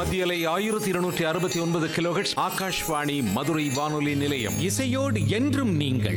மத்தியலை ஆயிரத்தி இருநூற்றி அறுபத்தி ஒன்பது கிலோஹெட்ஸ் ஆகாஷ்வாணி மதுரை வானொலி நிலையம் இசையோடு என்றும் நீங்கள்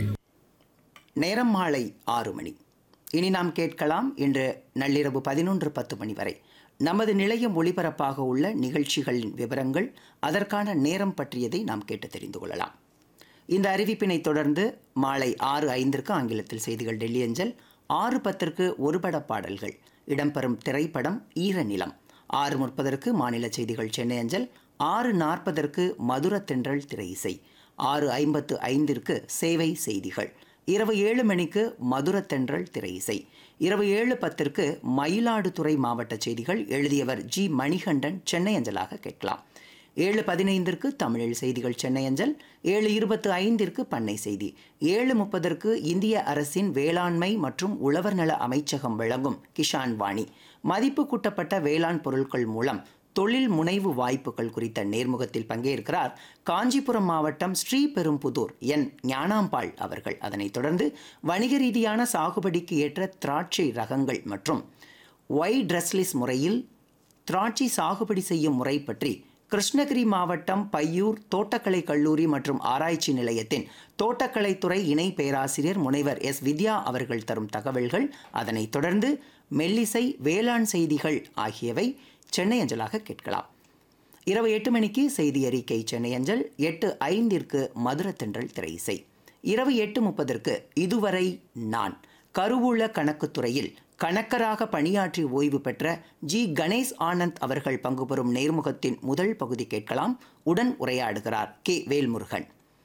நேரம் மாலை ஆறு மணி இனி நாம் கேட்கலாம் இன்று நள்ளிரவு பதினொன்று பத்து மணி வரை நமது நிலையம் ஒளிபரப்பாக உள்ள நிகழ்ச்சிகளின் விவரங்கள் அதற்கான நேரம் பற்றியதை நாம் கேட்டு தெரிந்து கொள்ளலாம் இந்த அறிவிப்பினை தொடர்ந்து மாலை ஆறு ஐந்திற்கு ஆங்கிலத்தில் செய்திகள் டெல்லி அஞ்சல் ஆறு பத்திற்கு ஒருபட பாடல்கள் இடம்பெறும் திரைப்படம் ஈரநிலம் ஆறு முப்பதற்கு மாநில செய்திகள் சென்னை அஞ்சல் ஆறு நாற்பதற்கு மதுர தென்றல் திரை இசை ஆறு ஐம்பத்து ஐந்திற்கு சேவை செய்திகள் இரவு ஏழு மணிக்கு மதுர தென்றல் திரை இசை இரவு ஏழு பத்திற்கு மயிலாடுதுறை மாவட்ட செய்திகள் எழுதியவர் ஜி மணிகண்டன் சென்னை அஞ்சலாக கேட்கலாம் ஏழு பதினைந்திற்கு தமிழில் செய்திகள் சென்னை அஞ்சல் ஏழு இருபத்து ஐந்திற்கு பண்ணை செய்தி ஏழு முப்பதற்கு இந்திய அரசின் வேளாண்மை மற்றும் உழவர் நல அமைச்சகம் வழங்கும் கிஷான் வாணி மதிப்பு கூட்டப்பட்ட வேளாண் பொருட்கள் மூலம் தொழில் முனைவு வாய்ப்புகள் குறித்த நேர்முகத்தில் பங்கேற்கிறார் காஞ்சிபுரம் மாவட்டம் ஸ்ரீபெரும்புதூர் என் ஞானாம்பாள் அவர்கள் அதனைத் தொடர்ந்து வணிக ரீதியான சாகுபடிக்கு ஏற்ற திராட்சை ரகங்கள் மற்றும் ஒய் ட்ரெஸ்லிஸ் முறையில் திராட்சை சாகுபடி செய்யும் முறை பற்றி கிருஷ்ணகிரி மாவட்டம் பையூர் தோட்டக்கலை கல்லூரி மற்றும் ஆராய்ச்சி நிலையத்தின் தோட்டக்கலைத்துறை இணை பேராசிரியர் முனைவர் எஸ் வித்யா அவர்கள் தரும் தகவல்கள் அதனைத் தொடர்ந்து மெல்லிசை வேளாண் செய்திகள் ஆகியவை சென்னை அஞ்சலாக கேட்கலாம் இரவு எட்டு மணிக்கு செய்தி அறிக்கை சென்னை அஞ்சல் எட்டு ஐந்திற்கு மதுர தென்றல் திரை இசை இரவு எட்டு முப்பதற்கு இதுவரை நான் கருவூல கணக்குத்துறையில் கணக்கராக பணியாற்றி ஓய்வு பெற்ற ஜி கணேஷ் ஆனந்த் அவர்கள் பங்கு பெறும் நேர்முகத்தின் முதல் பகுதி கேட்கலாம் உடன் உரையாடுகிறார் கே வேல்முருகன்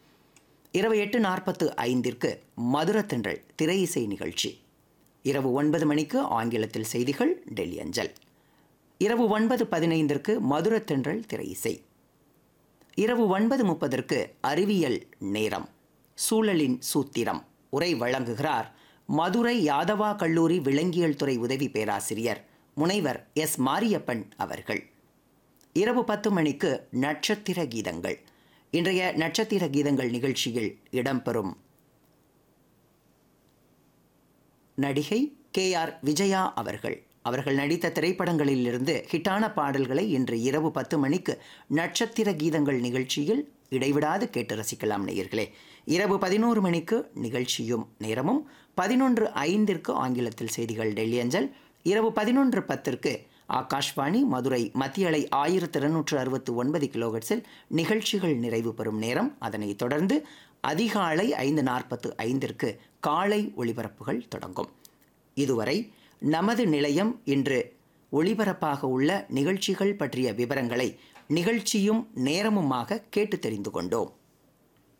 இரவு எட்டு நாற்பத்து ஐந்திற்கு மதுர தென்றல் திரை இசை நிகழ்ச்சி இரவு ஒன்பது மணிக்கு ஆங்கிலத்தில் செய்திகள் டெல்லி அஞ்சல் இரவு ஒன்பது பதினைந்திற்கு மதுர தென்றல் திரை இசை இரவு ஒன்பது முப்பதற்கு அறிவியல் நேரம் சூழலின் சூத்திரம் உரை வழங்குகிறார் மதுரை யாதவா கல்லூரி விலங்கியல் துறை உதவி பேராசிரியர் முனைவர் எஸ் மாரியப்பன் அவர்கள் இரவு பத்து மணிக்கு நட்சத்திர கீதங்கள் இன்றைய நட்சத்திர கீதங்கள் நிகழ்ச்சியில் இடம்பெறும் நடிகை கே ஆர் விஜயா அவர்கள் அவர்கள் நடித்த திரைப்படங்களிலிருந்து ஹிட்டான பாடல்களை இன்று இரவு பத்து மணிக்கு நட்சத்திர கீதங்கள் நிகழ்ச்சியில் இடைவிடாது கேட்டு ரசிக்கலாம் நேயர்களே இரவு பதினோரு மணிக்கு நிகழ்ச்சியும் நேரமும் பதினொன்று ஐந்திற்கு ஆங்கிலத்தில் செய்திகள் டெல்லி அஞ்சல் இரவு பதினொன்று பத்திற்கு ஆகாஷ்வாணி மதுரை மத்திய அலை ஆயிரத்தி இருநூற்று அறுபத்தி ஒன்பது கிலோஹெட்ஸில் நிகழ்ச்சிகள் நிறைவு பெறும் நேரம் அதனைத் தொடர்ந்து அதிகாலை ஐந்து நாற்பத்து ஐந்திற்கு காலை ஒளிபரப்புகள் தொடங்கும் இதுவரை நமது நிலையம் இன்று ஒளிபரப்பாக உள்ள நிகழ்ச்சிகள் பற்றிய விவரங்களை நிகழ்ச்சியும் நேரமுமாக கேட்டு தெரிந்து கொண்டோம்